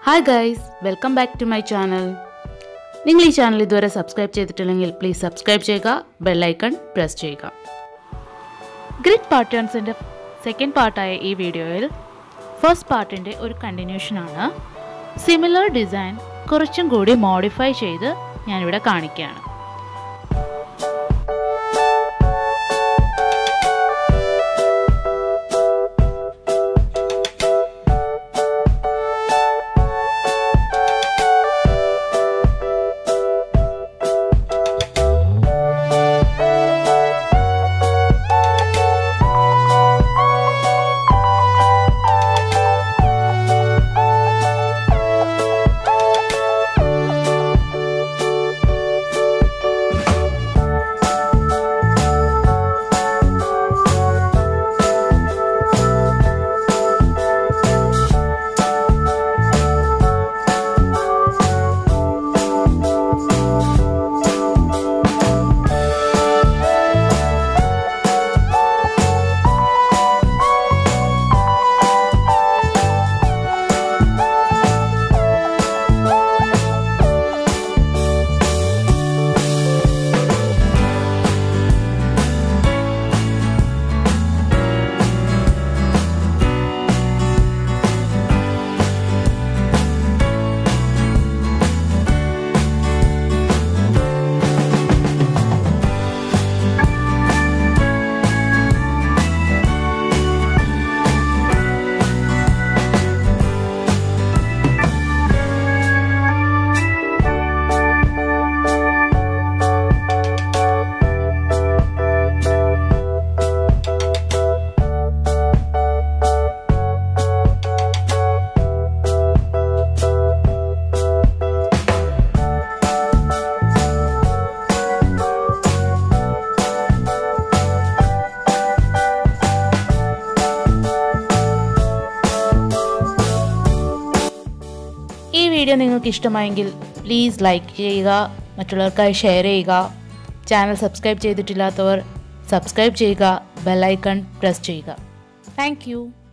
hi guys welcome back to my channel നിങ്ങൾ ഈ channel ഇതുവരെ സബ്സ്ക്രൈബ് ചെയ്തിട്ടില്ലെങ്കിൽ പ്ലീസ് സബ്സ്ക്രൈബ് ചെയ്യുക ബെല്ലൈക്കൺ പ്രസ് ചെയ്യുക ഗ്രിഡ് പാറ്റേൺസിൻ്റെ സെക്കൻഡ് പാർട്ടായ ഈ വീഡിയോയിൽ ഫസ്റ്റ് പാർട്ടിൻ്റെ ഒരു കണ്ടിന്യൂഷനാണ് സിമിലർ ഡിസൈൻ കുറച്ചും കൂടി മോഡിഫൈ ചെയ്ത് ഞാനിവിടെ കാണിക്കുകയാണ് ഈ വീഡിയോ നിങ്ങൾക്ക് ഇഷ്ടമായെങ്കിൽ പ്ലീസ് ലൈക്ക് ചെയ്യുക മറ്റുള്ളവർക്കായി ഷെയർ ചെയ്യുക ചാനൽ സബ്സ്ക്രൈബ് ചെയ്തിട്ടില്ലാത്തവർ സബ്സ്ക്രൈബ് ചെയ്യുക ബെല്ലൈക്കൺ പ്രസ് ചെയ്യുക താങ്ക്